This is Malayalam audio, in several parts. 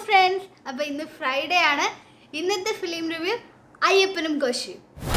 ഫ്രണ്ട്സ് അപ്പോൾ ഇന്ന് ഫ്രൈഡേ ആണ് ഇന്നത്തെ ഫിലിം റിവ്യൂ അയ്യപ്പനും കോശിയും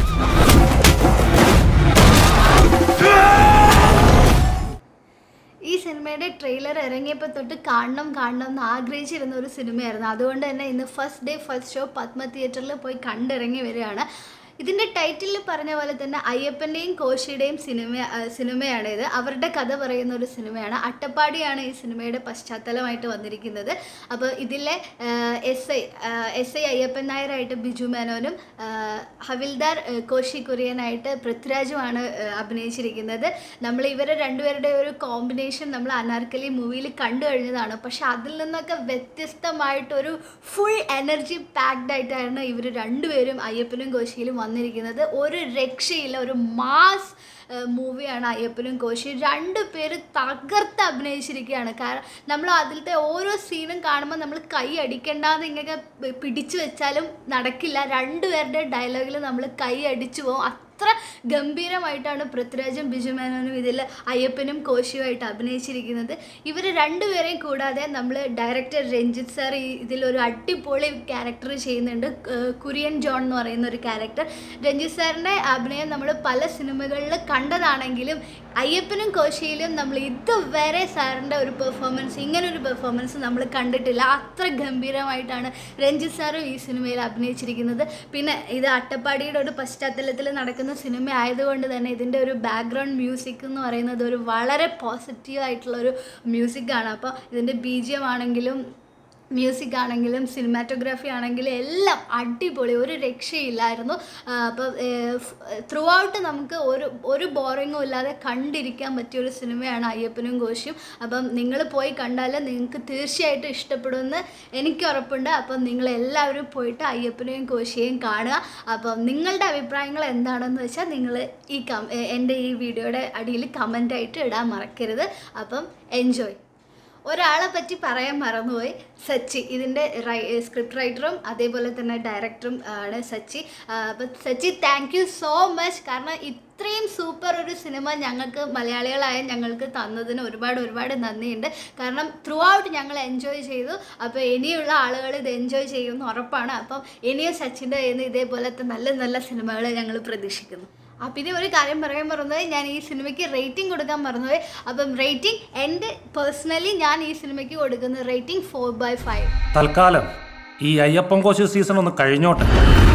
ഈ സിനിമയുടെ ട്രെയിലർ ഇറങ്ങിയപ്പോൾ തൊട്ട് കാണണം കാണണം എന്ന് ആഗ്രഹിച്ചിരുന്ന ഒരു സിനിമയായിരുന്നു അതുകൊണ്ട് തന്നെ ഇന്ന് first day first show Padma തിയേറ്ററിൽ പോയി കണ്ടിറങ്ങി വരികയാണ് ഇതിൻ്റെ ടൈറ്റിലിൽ പറഞ്ഞ പോലെ തന്നെ അയ്യപ്പൻ്റെയും കോശിയുടെയും സിനിമ ആ, സിനിമയാണ് ഇത് അവരുടെ കഥ പറയുന്ന ഒരു സിനിമയാണ് അട്ടപ്പാടിയാണ് ഈ സിനിമയുടെ പശ്ചാത്തലമായിട്ട് വന്നിരിക്കുന്നത് അപ്പോൾ ഇതിലെ S I S I Ayyappan നായരായിട്ട് ബിജു മേനോനും ആ, ഹവിൽദാർ ആ, കോശി കുര്യനായിട്ട് പൃഥ്വിരാജുമാണ് ആ, അഭിനയിച്ചിരിക്കുന്നത് നമ്മൾ ഇവരെ രണ്ടുപേരുടെ ഒരു കോമ്പിനേഷൻ നമ്മൾ അനാർക്കലി മൂവിയിൽ കണ്ടു കഴിഞ്ഞതാണ് പക്ഷെ അതിൽ നിന്നൊക്കെ വ്യത്യസ്തമായിട്ടൊരു ഫുൾ എനർജി പാക്ഡ് ആയിട്ടാണ് ഇവർ രണ്ടുപേരും അയ്യപ്പനും കോശിയിലും വന്നിരിക്കുന്നത് ഒരു രക്ഷയില്ല ഒരു മാസ് മൂവിയാണ് അയ്യപ്പനും കോശി രണ്ട് പേര് തകർത്ത് അഭിനയിച്ചിരിക്കുകയാണ് കാരണം നമ്മൾ അതിലത്തെ ഓരോ സീനും കാണുമ്പോൾ നമ്മൾ കൈ അടിക്കേണ്ടാന്ന് ഇങ്ങനെ പിടിച്ചു വെച്ചാലും നടക്കില്ല രണ്ടുപേരുടെ ഡയലോഗിൽ നമ്മൾ കൈ അടിച്ചു പോകും അത്ര ഗംഭീരമായിട്ടാണ് പൃഥ്വിരാജും ബിജു മേനോനും ഇതിൽ അയ്യപ്പനും കോശിയുമായിട്ട് അഭിനയിച്ചിരിക്കുന്നത് ഇവർ രണ്ടുപേരെയും കൂടാതെ നമ്മൾ ഡയറക്ടർ രഞ്ജിത്ത് സാർ ഈ ഇതിലൊരു അടിപൊളി ക്യാരക്ടർ ചെയ്യുന്നുണ്ട് ഏഹ് കുര്യൻ ജോൺ എന്ന് പറയുന്ന ഒരു ക്യാരക്ടർ രഞ്ജിത്ത് സാറിൻ്റെ അഭിനയം നമ്മൾ പല സിനിമകളിൽ കണ്ടതാണെങ്കിലും അയ്യപ്പനും കോശിയിലും നമ്മൾ ഇതുവരെ സാറിൻ്റെ ഒരു പെർഫോമൻസ് ഇങ്ങനെ ഒരു പെർഫോമൻസ് നമ്മൾ കണ്ടിട്ടില്ല അത്ര ഗംഭീരമായിട്ടാണ് രഞ്ജിത്ത് സാറും ഈ സിനിമയിൽ അഭിനയിച്ചിരിക്കുന്നത് പിന്നെ ഇത് അട്ടപ്പാടിയുടെ ഒരു പശ്ചാത്തലത്തിൽ നടക്കുന്ന സിനിമ ആയതുകൊണ്ട് തന്നെ ഇതിൻ്റെ ഒരു ബാക്ക്ഗ്രൗണ്ട് മ്യൂസിക് എന്ന് പറയുന്നത് ഒരു വളരെ പോസിറ്റീവ് ആയിട്ടുള്ള ഒരു മ്യൂസിക്കാണ് അപ്പോൾ ഇതിൻ്റെ ബി ജി എം ആണെങ്കിലും മ്യൂസിക് ആണെങ്കിലും സിനിമാറ്റോഗ്രാഫി ആണെങ്കിലും എല്ലാം അടിപൊളി ഒരു രക്ഷയില്ലായിരുന്നു അപ്പോൾ ത്രൂ ഔട്ട് നമുക്ക് ഒരു ഒരു ബോറിങ്ങും ഇല്ലാതെ കണ്ടിരിക്കാൻ പറ്റിയ ഒരു സിനിമയാണ് അയ്യപ്പനും കോശിയും അപ്പം നിങ്ങൾ പോയി കണ്ടാൽ നിങ്ങൾക്ക് തീർച്ചയായിട്ടും ഇഷ്ടപ്പെടുമെന്ന് എനിക്ക് ഉറപ്പുണ്ട് അപ്പം നിങ്ങൾ എല്ലാവരും പോയിട്ട് അയ്യപ്പനെയും കോശിയെയും കാണുക അപ്പം നിങ്ങളുടെ അഭിപ്രായങ്ങൾ എന്താണെന്ന് വെച്ചാൽ നിങ്ങൾ ഈ കം എൻ്റെ ഈ വീഡിയോയുടെ അടിയിൽ കമൻ്റായിട്ട് ഇടാൻ മറക്കരുത് അപ്പം എൻജോയ് ഒരാളെ പറ്റി പറയാൻ മറന്നുപോയി സച്ചി ഇതിൻ്റെ റൈ സ്ക്രിപ്റ്റ് റൈറ്ററും അതേപോലെ തന്നെ ഡയറക്ടറും ആണ് സച്ചി അപ്പം Sachy thank you so much കാരണം ഇത്രയും സൂപ്പർ ഒരു സിനിമ ഞങ്ങൾക്ക് മലയാളികളായ ഞങ്ങൾക്ക് തന്നതിന് ഒരുപാട് ഒരുപാട് നന്ദിയുണ്ട് കാരണം ത്രൂ ഔട്ട് ഞങ്ങൾ എൻജോയ് ചെയ്തു അപ്പോൾ ഇനിയുള്ള ആളുകൾ ഇത് എൻജോയ് ചെയ്യുമെന്ന് ഉറപ്പാണ് അപ്പം ഇനിയും സച്ചിൻ്റെ കയ്യിൽ നിന്ന് ഇതേപോലത്തെ നല്ല നല്ല സിനിമകൾ ഞങ്ങൾ പ്രതീക്ഷിക്കുന്നു ആ പിന്നെ ഒരു കാര്യം പറയാൻ മറന്നുപോയി ഞാൻ ഈ സിനിമയ്ക്ക് റേറ്റിംഗ് കൊടുക്കാൻ മറന്നുപോയി അപ്പം റേറ്റിംഗ് എൻ്റെ പേഴ്സണലി ഞാൻ ഈ സിനിമയ്ക്ക് കൊടുക്കുന്നത് റേറ്റിംഗ് ഫോർ ബൈ ഫൈവ് തൽക്കാലം ഈ അയ്യപ്പൻ കോശി സീസൺ ഒന്ന് കഴിഞ്ഞോട്ടെ